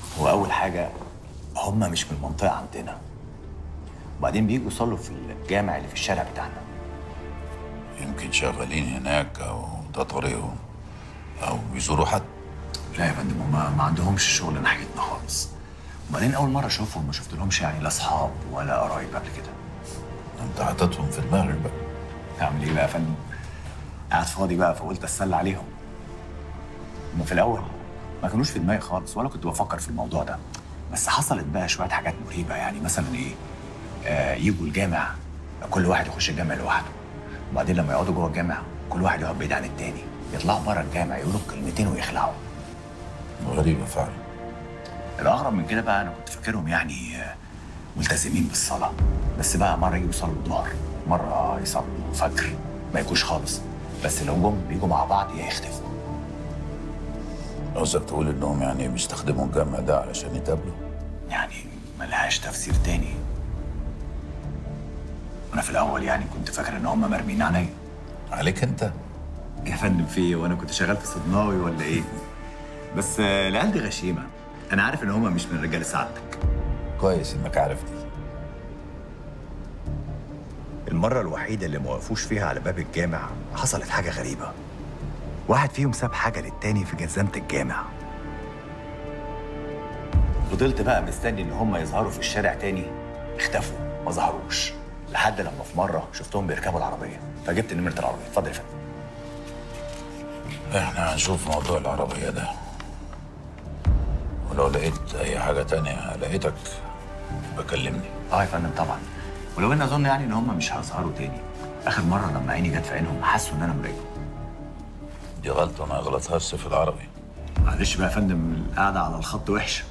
هو اول حاجه هم مش من المنطقه عندنا وبعدين بيجوا يصلوا في الجامع اللي في الشارع بتاعنا يمكن شغالين هناك او ده طريقهم او بيزوروا حد لا يا فندم هم ما عندهمش شغل ناحيتنا خالص وبعدين اول مره اشوفهم ما شفت لهمش يعني لا اصحاب ولا قرايب قبل كده انت حاططهم في دماغك بقى اعمل ايه بقى يا فندم قاعد فاضي بقى فقلت اتسلى عليهم هم في الاول ما كانوش في دماغي خالص ولا كنت بفكر في الموضوع ده بس حصلت بقى شويه حاجات مريبه يعني مثلا ايه آه يجوا الجامع كل واحد يخش الجامع لوحده وبعدين لما يقعدوا جوه الجامع كل واحد يقعد بعيد عن التاني يطلعوا بره الجامع يقولوا كلمتين ويخلعوا غريبه فعلا الاغرب من كده بقى انا كنت فاكرهم يعني آه، ملتزمين بالصلاه بس بقى مره يجوا يصلوا الظهر مره يصلوا فجر ما يجوش خالص بس لو جم بيجوا مع بعض يا يختفوا قصدك تقول انهم يعني بيستخدموا الجامع ده علشان يتقابلوا يعني ملهاش تفسير تاني انا في الاول يعني كنت فاكر ان هم مرميين عليا عليك انت يا فندم في ايه وانا كنت شغال في صدناوي ولا ايه بس آه، العيال دي غشيمه انا عارف ان هم مش من رجال سعادتك كويس انك عارف دي المرة الوحيدة اللي ما وقفوش فيها على باب الجامع حصلت حاجة غريبة واحد فيهم ساب حاجة للتاني في جزامة الجامع فضلت بقى مستني ان هم يظهروا في الشارع تاني اختفوا ما ظهروش لحد لما في مرة شفتهم بيركبوا العربية فجبت نمرة العربية اتفضل يا فندم احنا هنشوف موضوع العربية ده ولو لقيت اي حاجة تانية لقيتك بكلمني اه يا فندم طبعا ولو ان اظن يعني ان هم مش هيظهروا تاني اخر مرة لما عيني جت في عينهم حسوا ان انا مراقب دي غلطة ما يغلطهاش في العربي معلش بقى يا فندم القعدة على الخط وحشة